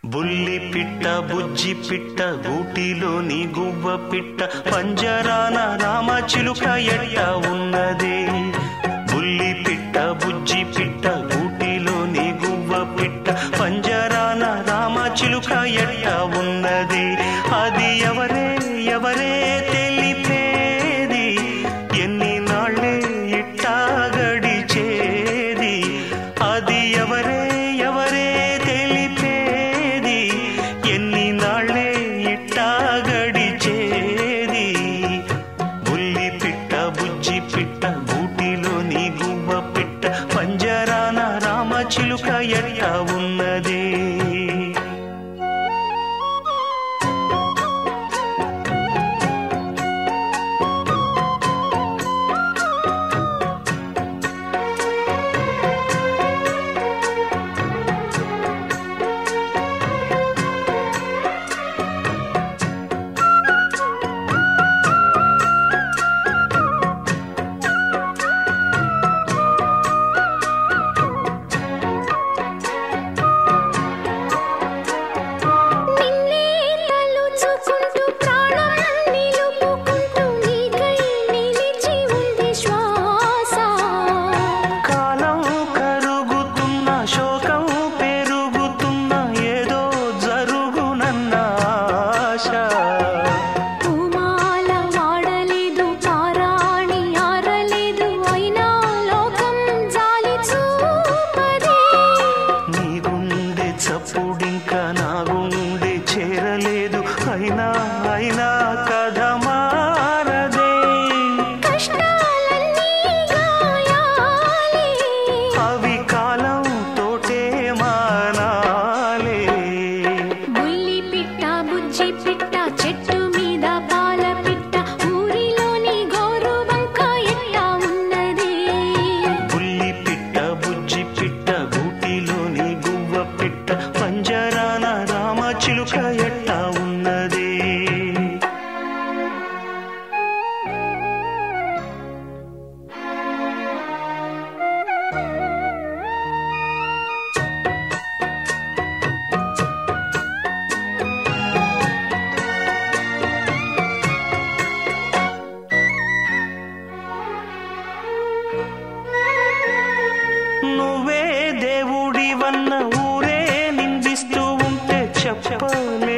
బుల్లి పిట్ట బుజ్జి పిట్ట గూటిలోని గువ్వ పిట్ట పంజరాన రామ చిలుక ఎట్ట ఉన్నదే బుల్లి పిట్ట బుజ్జి పిట్ట గూటిలోని గువ్వ పిట్ట పంజరాన రామ చిలుక ఎట్ట ఉన్నది అది ఎవరే ఎవరే తెలిపేది ఎన్ని నాళ్ళే ఇట్టా గడిచేది అది ఎవరే ఎవరే తెలిపేది ఎన్ని నాళ్ళే ఇట్టా గడిచేది బుల్లి పిట్ట బుజ్జి పిట్ట గూటిలోని గువ్వ పిట్ట పంజరాన రామ చిలుక ఎట్ట ఉన్నదే నిన్నే తలుచుకుంటూ ప్రాణం నిలుపుకుంటూ నీకై నిలిచి ఉంది శ్వాస కాలం కరుగుతున్న శోకం పెరుగుతున్న ఏదో జరుగునన్న ఆశ పూమాల వాడలేదు పారాణి ఆరలేదు అయినా లోకం జాలి చూపదే నీ గుండె చప్పుడింకా నా గుండె చేరలేదు అయినా అయినా కథ మారదే కష్టాలన్నీ గాయాలే అవి కాలం తోటే మానాలే బుల్లి పిట్ట బుజ్జి పిట్ట చెట్టు మీద పాల పిట్ట ఊరిలోని గోరు వంక ఎట్టా ఉన్నది పుల్లి పిట్ట బుజ్జి పిట్ట గూటిలోని గువ్వ పిట్ట పంజరాన రామ చిలుక ఎట్ట ఉన్నదే నువ్వే దేవుడివన్న ఊరే నిందిస్తూ ఉంటే చెప్పలే